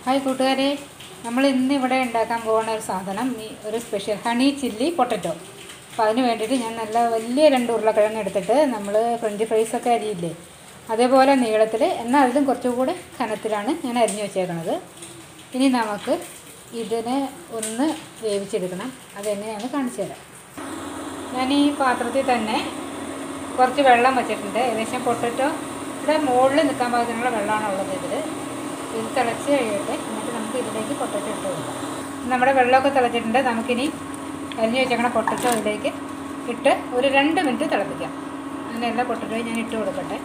Hi കൂട്ടുകാരെ നമ്മൾ ഇന്ന് ഇവിടെ ഉണ്ടാക്കാൻ പോകുന്ന ഒരു സാധനം ഈ ഒരു സ്പെഷ്യൽ ഹണി ചില്ലി പൊട്ടറ്റോ അപ്പോൾ അതിന് വേണ്ടിയിട്ട് ഞാൻ നല്ല വലിയ രണ്ട് ഉരുളക്കിഴങ്ങ് എടുത്തിട്ട് നമ്മൾ ഫ്രഞ്ച് ഫ്രൈസൊക്കെ അരിയില്ലേ അതേപോലെ നീളത്തിൽ എന്നാൽ അതിലും കുറച്ചുകൂടി കനത്തിലാണ് ഞാൻ അരിഞ്ഞു വെച്ചേക്കണത് ഇനി നമുക്ക് ഇതിനെ ഒന്ന് വേവിച്ചെടുക്കണം അതെങ്ങനെയാണെന്ന് കാണിച്ചു തരാം ഞാൻ ഈ പാത്രത്തിൽ തന്നെ കുറച്ച് വെള്ളം വെച്ചിട്ടുണ്ട് ഏകദേശം പൊട്ടറ്റോ ഇവിടെ മുകളിൽ നിൽക്കാൻ പാകത്തിനുള്ള വെള്ളമാണ് ഉള്ളത് ഇതിൽ ഇത് തിളച്ച് കഴിയട്ടെ എന്നിട്ട് നമുക്ക് ഇതിലേക്ക് പൊട്ടറ്റോ ഇട്ട് കൊടുക്കാം നമ്മുടെ വെള്ളമൊക്കെ തിളച്ചിട്ടുണ്ട് നമുക്കിനി അരിഞ്ഞ് വെച്ചേക്കണ പൊട്ടറ്റോ ഇതിലേക്ക് ഇട്ട് ഒരു രണ്ട് മിനിറ്റ് തിളപ്പിക്കാം അങ്ങനെ എല്ലാ പൊട്ടറ്റോയും ഞാൻ ഇട്ട് കൊടുക്കട്ടെ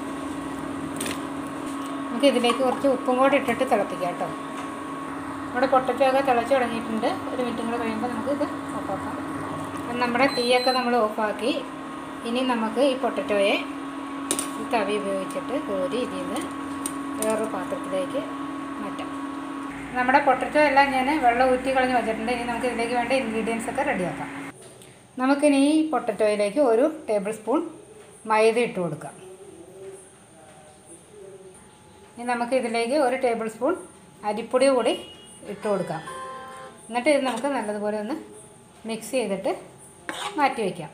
നമുക്ക് ഇതിലേക്ക് കുറച്ച് ഉപ്പും കൂടെ ഇട്ടിട്ട് തിളപ്പിക്കാം കേട്ടോ നമ്മുടെ പൊട്ടറ്റോ ഒക്കെ തിളച്ച് തുടങ്ങിയിട്ടുണ്ട് ഒരു മിനിറ്റും കൂടെ കഴിയുമ്പോൾ നമുക്ക് ഇത് ഓഫാക്കാം അപ്പം നമ്മുടെ തീയൊക്കെ നമ്മൾ ഓഫാക്കി ഇനി നമുക്ക് ഈ പൊട്ടറ്റോയെ ഈ തവി ഉപയോഗിച്ചിട്ട് കോരി ഇതിൽ നിന്ന് വേറൊരു പാത്രത്തിലേക്ക് മാറ്റാം നമ്മുടെ പൊട്ടറ്റോ എല്ലാം ഞാൻ വെള്ളം ഊറ്റി കളഞ്ഞ് വെച്ചിട്ടുണ്ട് ഇനി നമുക്ക് ഇതിലേക്ക് വേണ്ട ഇൻഗ്രീഡിയൻസ് ഒക്കെ റെഡിയാക്കാം നമുക്കിനി ഈ പൊട്ടറ്റോയിലേക്ക് ഒരു ടേബിൾ സ്പൂൺ മൈദ ഇട്ട് കൊടുക്കാം ഇനി നമുക്ക് ഇതിലേക്ക് ഒരു ടേബിൾ സ്പൂൺ അരിപ്പൊടി കൂടി ഇട്ട് കൊടുക്കാം എന്നിട്ട് ഇത് നമുക്ക് നല്ലതുപോലെ ഒന്ന് മിക്സ് ചെയ്തിട്ട് മാറ്റി വയ്ക്കാം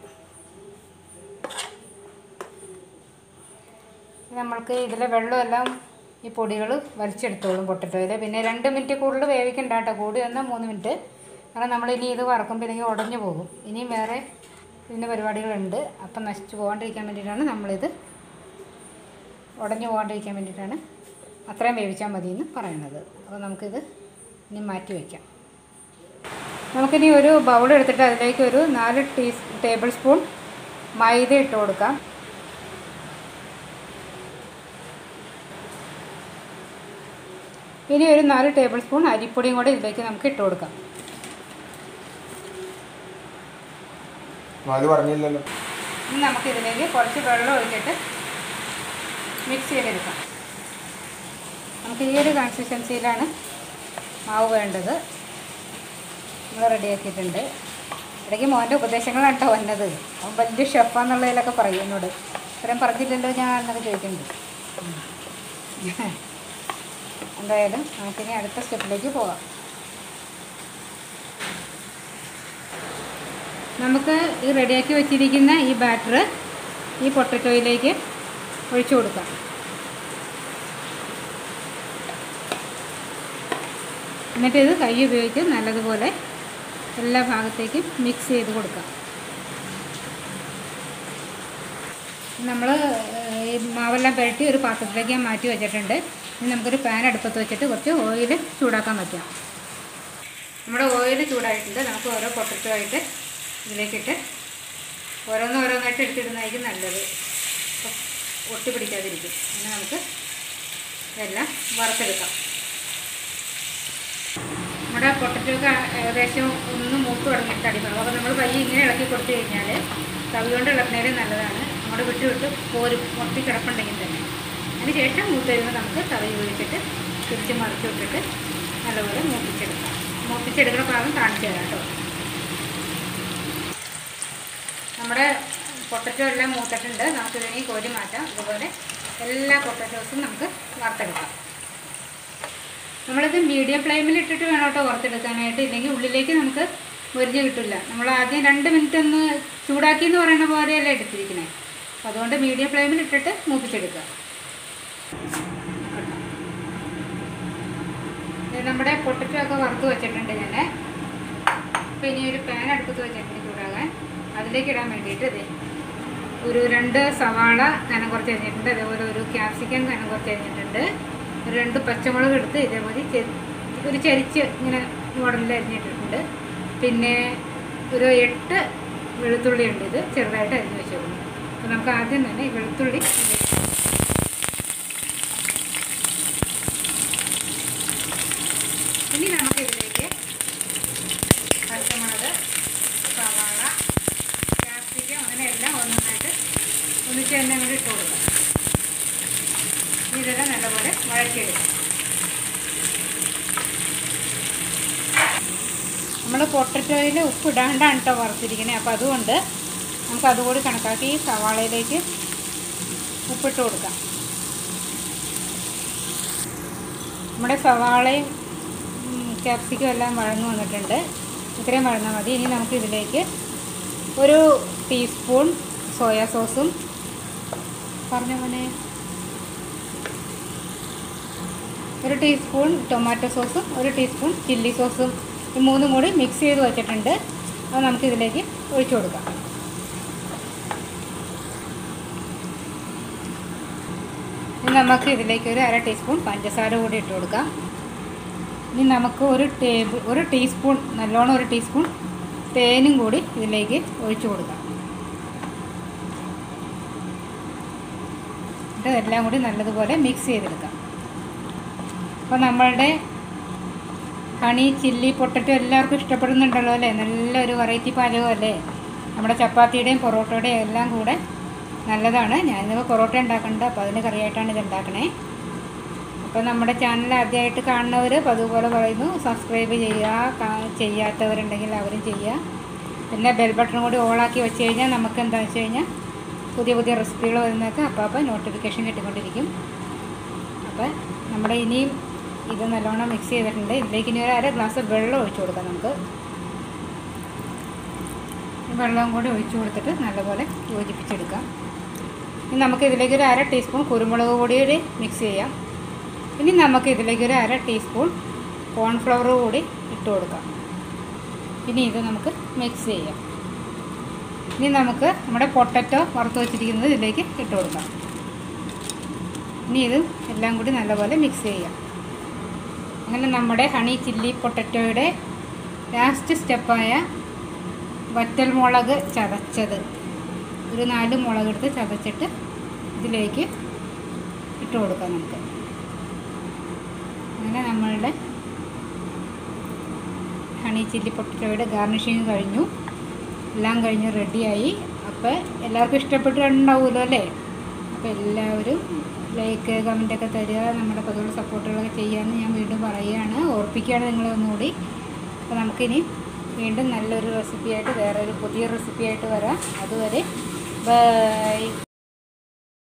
നമ്മൾക്ക് ഇതിലെ വെള്ളമെല്ലാം ഈ പൊടികൾ വലിച്ചെടുത്തോളും പൊട്ടറ്റോയിൽ പിന്നെ രണ്ട് മിനിറ്റ് കൂടുതൽ വേവിക്കണ്ട കേട്ടോ കൂടി വന്നാൽ മൂന്ന് മിനിറ്റ് കാരണം നമ്മൾ ഇനി ഇത് വറക്കുമ്പോൾ ഇല്ലെങ്കിൽ ഉടഞ്ഞു പോകും ഇനിയും വേറെ ഇതിൻ്റെ പരിപാടികളുണ്ട് അപ്പം നശിച്ചു പോകാണ്ടിരിക്കാൻ വേണ്ടിയിട്ടാണ് നമ്മളിത് ഉടഞ്ഞു പോകാണ്ടിരിക്കാൻ വേണ്ടിയിട്ടാണ് അത്രയും വേവിച്ചാൽ മതി എന്ന് പറയുന്നത് അപ്പോൾ നമുക്കിത് ഇനി മാറ്റി വയ്ക്കാം നമുക്കിനി ഒരു ബൗൾ എടുത്തിട്ട് അതിലേക്ക് ഒരു നാല് ടീ ടേബിൾ സ്പൂൺ മൈദ ഇട്ട് കൊടുക്കാം ഇനി ഒരു നാല് ടേബിൾ സ്പൂൺ അരിപ്പൊടിയും കൂടെ ഇതിലേക്ക് നമുക്ക് ഇട്ട് കൊടുക്കാം അത് പറഞ്ഞില്ലല്ലോ ഇനി നമുക്ക് ഇതിലേക്ക് കുറച്ച് വെള്ളം ഒഴിച്ചിട്ട് മിക്സ് ചെയ്തെടുക്കാം നമുക്ക് ഈ ഒരു കൺസിസ്റ്റൻസിയിലാണ് മാവ് വേണ്ടത് നമ്മൾ റെഡിയാക്കിയിട്ടുണ്ട് ഇടയ്ക്ക് മോൻ്റെ ഉപദേശങ്ങളാണ് കേട്ടോ വന്നത് അവൻ വലിയ ഷെഫാന്നുള്ളതിലൊക്കെ പറയും എന്നോട് ഇത്രയും പറഞ്ഞില്ലല്ലോ ഞാൻ എന്നൊക്കെ ചോദിക്കുന്നുണ്ട് ഉം. എന്തായാലും നമുക്കിനി അടുത്ത സ്റ്റെപ്പിലേക്ക് പോകാം നമുക്ക് ഈ റെഡിയാക്കി വെച്ചിരിക്കുന്ന ഈ ബാറ്റർ ഈ പൊട്ടറ്റോയിലേക്ക് ഒഴിച്ചു കൊടുക്കാം എന്നിട്ട് ഇത് കൈ ഉപയോഗിച്ച് നല്ലതുപോലെ എല്ലാ ഭാഗത്തേക്കും മിക്സ് ചെയ്ത് കൊടുക്കാം നമ്മൾ ഈ മാവെല്ലാം പുരട്ടി ഒരു പാത്രത്തിലേക്ക് ഞാൻ മാറ്റി വെച്ചിട്ടുണ്ട് ഇനി നമുക്കൊരു പാൻ അടുപ്പത്ത് വെച്ചിട്ട് കുറച്ച് ഓയിൽ ചൂടാക്കാൻ പറ്റാം നമ്മുടെ ഓയിൽ ചൂടായിട്ടുണ്ട് നമുക്ക് ഓരോ പൊട്ടറ്റോ ആയിട്ട് ഇതിലേക്കിട്ട് ഓരോന്ന് ഓരോന്നായിട്ട് എടുത്തിടുന്നതായിരിക്കും നല്ലത് അപ്പം ഒട്ടി പിടിക്കാതിരിക്കും അങ്ങനെ നമുക്ക് ഇതെല്ലാം വറുത്തെടുക്കാം നമ്മുടെ പൊട്ടറ്റൊക്കെ ഏകദേശം ഒന്ന് മൂത്ത് തുടങ്ങിയിട്ട് അടിക്കണം അപ്പോൾ നമ്മൾ പയ്യെ ഇങ്ങനെ ഇളക്കി കൊടുത്തു കഴിഞ്ഞാൽ തവി കൊണ്ട് ഇളക്കുന്നതിന് നല്ലതാണ് നമ്മുടെ വിട്ട് വിട്ട് പോരും മുട്ടി കിടപ്പുണ്ടെങ്കിൽ തന്നെ അതിന് ശേഷം മൂത്ത് വരുമ്പോൾ നമുക്ക് തവി ഉപയോഗിച്ചിട്ട് തിരിച്ച് മറിച്ച് വിട്ടിട്ട് നല്ലപോലെ മൂപ്പിച്ചെടുക്കാം മൂപ്പിച്ചെടുക്കുന്ന ഭാഗം കാണിച്ചു തരാം കേട്ടോ നമ്മുടെ പൊട്ടറ്റോ എല്ലാം മൂത്തിട്ടുണ്ട് നമുക്കിതിനെ കോരി മാറ്റാം അതുപോലെ എല്ലാ പൊട്ടറ്റോസും നമുക്ക് വറുത്തെടുക്കാം നമ്മളിത് മീഡിയം ഫ്ലെയിമിൽ ഇട്ടിട്ട് വേണം കേട്ടോ വറുത്തെടുക്കാനായിട്ട് ഇല്ലെങ്കിൽ ഉള്ളിലേക്ക് നമുക്ക് മുരിഞ്ഞ് കിട്ടില്ല നമ്മൾ ആദ്യം രണ്ട് മിനിറ്റ് ഒന്ന് ചൂടാക്കി എന്ന് പറയുന്ന പോലെയല്ല എടുത്തിരിക്കുന്നത് അപ്പോൾ അതുകൊണ്ട് മീഡിയം ഫ്ലെയിമിൽ ഇട്ടിട്ട് മൂപ്പിച്ചെടുക്കുക ഇത് നമ്മുടെ പൊട്ടറ്റോ ഒക്കെ വറുത്ത് വെച്ചിട്ടുണ്ട് ഞാൻ അപ്പോൾ ഇനി ഒരു പാൻ അടുപ്പത്ത് വെച്ചിട്ടുണ്ട് ചൂടാകാൻ അതിലേക്ക് ഇടാൻ വേണ്ടിയിട്ട് ഇതേ ഒരു രണ്ട് സവാള കനം കുറച്ച് അരിഞ്ഞിട്ടുണ്ട് അതേപോലെ ഒരു ക്യാപ്സിക്കം കനം കുറച്ച് അരിഞ്ഞിട്ടുണ്ട് ഒരു രണ്ട് പച്ചമുളക് എടുത്ത് ഇതേപോലെ ചെ- ഒരു ചരിച്ച് ഇങ്ങനെ മോഡലിൽ അരിഞ്ഞിട്ടിട്ടുണ്ട് പിന്നെ ഒരു എട്ട് വെളുത്തുള്ളി ഉണ്ട് ഇത് ചെറുതായിട്ട് അരിഞ്ഞ് വെച്ചേക്കുന്നു അപ്പോൾ നമുക്ക് ആദ്യം തന്നെ ഈ വെളുത്തുള്ളി ഇതിലേക്ക് ഇനി നമുക്ക് ഇതിലേക്ക് പച്ചമുളക് സവാള ക്യാപ്സിക്കം അങ്ങനെ എല്ലാം ഒന്നൊന്നായിട്ട് ഒന്നിച്ച് തന്നെ അങ്ങോട്ട് ഇട്ട് കൊടുക്കാം ഇനി ഇതെല്ലാം നല്ലപോലെ വഴറ്റിയെടുക്കാം നമ്മൾ പൊട്ടറ്റോയിൽ ഉപ്പ് ഇടാണ്ടാണ് കേട്ടോ വറുത്തിരിക്കുന്നത് അപ്പോൾ അതുകൊണ്ട് നമുക്ക് അതുകൂടി കണക്കാക്കി ഈ സവാളയിലേക്ക് ഉപ്പിട്ട് കൊടുക്കാം നമ്മുടെ സവാളയും ക്യാപ്സിക്കം എല്ലാം വഴങ്ങി വന്നിട്ടുണ്ട് ഇത്രയും വഴന്നാൽ മതി ഇനി നമുക്ക് ഇതിലേക്ക് ഒരു ടീസ്പൂൺ സോയാ സോസും പറഞ്ഞ പോലെ ഒരു ടീസ്പൂൺ ടൊമാറ്റോ സോസും ഒരു ടീസ്പൂൺ ചില്ലി സോസും ഈ മൂന്നും കൂടി മിക്സ് ചെയ്ത് വെച്ചിട്ടുണ്ട് അത് നമുക്ക് ഇതിലേക്ക് ഒഴിച്ചു കൊടുക്കാം ഇനി നമുക്ക് ഇതിലേക്ക് ഒരു അര ടീസ്പൂൺ പഞ്ചസാര കൂടി ഇട്ട് കൊടുക്കാം ഇനി നമുക്ക് ഒരു ടേബിൾ ഒരു ടീസ്പൂൺ നല്ലോണം ഒരു ടീസ്പൂൺ തേനും കൂടി ഇതിലേക്ക് ഒഴിച്ചു കൊടുക്കാം എന്നിട്ട് എല്ലാം കൂടി നല്ലതുപോലെ മിക്സ് ചെയ്തെടുക്കാം അപ്പോൾ നമ്മളുടെ ഹണി ചില്ലി പൊട്ടറ്റോ എല്ലാവർക്കും ഇഷ്ടപ്പെടുന്നുണ്ടല്ലോ അല്ലേ നല്ലൊരു വെറൈറ്റി പാചകം അല്ലേ നമ്മുടെ ചപ്പാത്തിയുടെയും പൊറോട്ടയുടെയും എല്ലാം കൂടെ നല്ലതാണ് ഞാനിന്നിപ്പോൾ പൊറോട്ട ഉണ്ടാക്കുന്നുണ്ട് അപ്പോൾ അതിന് കറിയായിട്ടാണ് ഇത് ഉണ്ടാക്കണേ അപ്പോൾ നമ്മുടെ ചാനൽ ആദ്യമായിട്ട് കാണുന്നവർ അപ്പോൾ അതുപോലെ പറയുന്നു സബ്സ്ക്രൈബ് ചെയ്യുക കാ- ചെയ്യാത്തവരുണ്ടെങ്കിൽ അവരും ചെയ്യുക പിന്നെ ബെൽ ബട്ടൺ കൂടി ഓളാക്കി വെച്ച് കഴിഞ്ഞാൽ നമുക്ക് എന്താണെന്ന് വെച്ച് കഴിഞ്ഞാൽ പുതിയ പുതിയ റെസിപ്പികൾ വരുന്നതൊക്കെ അപ്പോൾ അപ്പോൾ നോട്ടിഫിക്കേഷൻ കിട്ടിക്കൊണ്ടിരിക്കും അപ്പോൾ നമ്മുടെ ഇനിയും ഇത് നല്ലോണം മിക്സ് ചെയ്തിട്ടുണ്ട് ഇതിലേക്ക് ഇനി ഒരു അര ഗ്ലാസ് വെള്ളം ഒഴിച്ചു കൊടുക്കാം നമുക്ക് ഈ വെള്ളം കൂടി ഒഴിച്ചു കൊടുത്തിട്ട് നല്ലപോലെ യോജിപ്പിച്ചെടുക്കാം ഇനി നമുക്ക് ഇതിലേക്ക് ഒരു അര ടീസ്പൂൺ കുരുമുളക് പൊടി കൂടി മിക്സ് ചെയ്യാം ഇനി നമുക്ക് ഇതിലേക്ക് ഒരു അര ടീസ്പൂൺ കോൺഫ്ലവർ കൂടി ഇട്ട് കൊടുക്കാം ഇനി ഇത് നമുക്ക് മിക്സ് ചെയ്യാം ഇനി നമുക്ക് നമ്മുടെ പൊട്ടറ്റോ വറുത്ത് വെച്ചിരിക്കുന്നത് ഇതിലേക്ക് ഇട്ട് കൊടുക്കാം ഇനി ഇത് എല്ലാം കൂടി നല്ലപോലെ മിക്സ് ചെയ്യാം അങ്ങനെ നമ്മുടെ ഹണി ചില്ലി പൊട്ടറ്റോയുടെ ലാസ്റ്റ് സ്റ്റെപ്പായ വറ്റൽ മുളക് ചതച്ചത് ഒരു നാല് മുളകെടുത്ത് ചതച്ചിട്ട് ഇതിലേക്ക് ഇട്ട് കൊടുക്കാം നമുക്ക് അങ്ങനെ നമ്മളുടെ ഹണി ചില്ലി പൊട്ടറ്റോയുടെ ഗാർണിഷിങ് കഴിഞ്ഞു എല്ലാം കഴിഞ്ഞ് റെഡിയായി അപ്പോൾ എല്ലാവർക്കും ഇഷ്ടപ്പെട്ടിട്ടുണ്ടാവുമല്ലോ അല്ലേ അപ്പോൾ എല്ലാവരും ലൈക്ക് കമൻറ്റൊക്കെ തരിക നമ്മുടെ പതിവുള്ള സപ്പോർട്ടുകളൊക്കെ ചെയ്യാമെന്ന് ഞാൻ വീണ്ടും പറയുകയാണ് ഓർപ്പിക്കുകയാണ് നിങ്ങളെ ഒന്നുകൂടി അപ്പോൾ നമുക്കിനി വീണ്ടും നല്ലൊരു റെസിപ്പിയായിട്ട് വേറൊരു പുതിയ റെസിപ്പിയായിട്ട് വരാം അതുവരെ ബൈ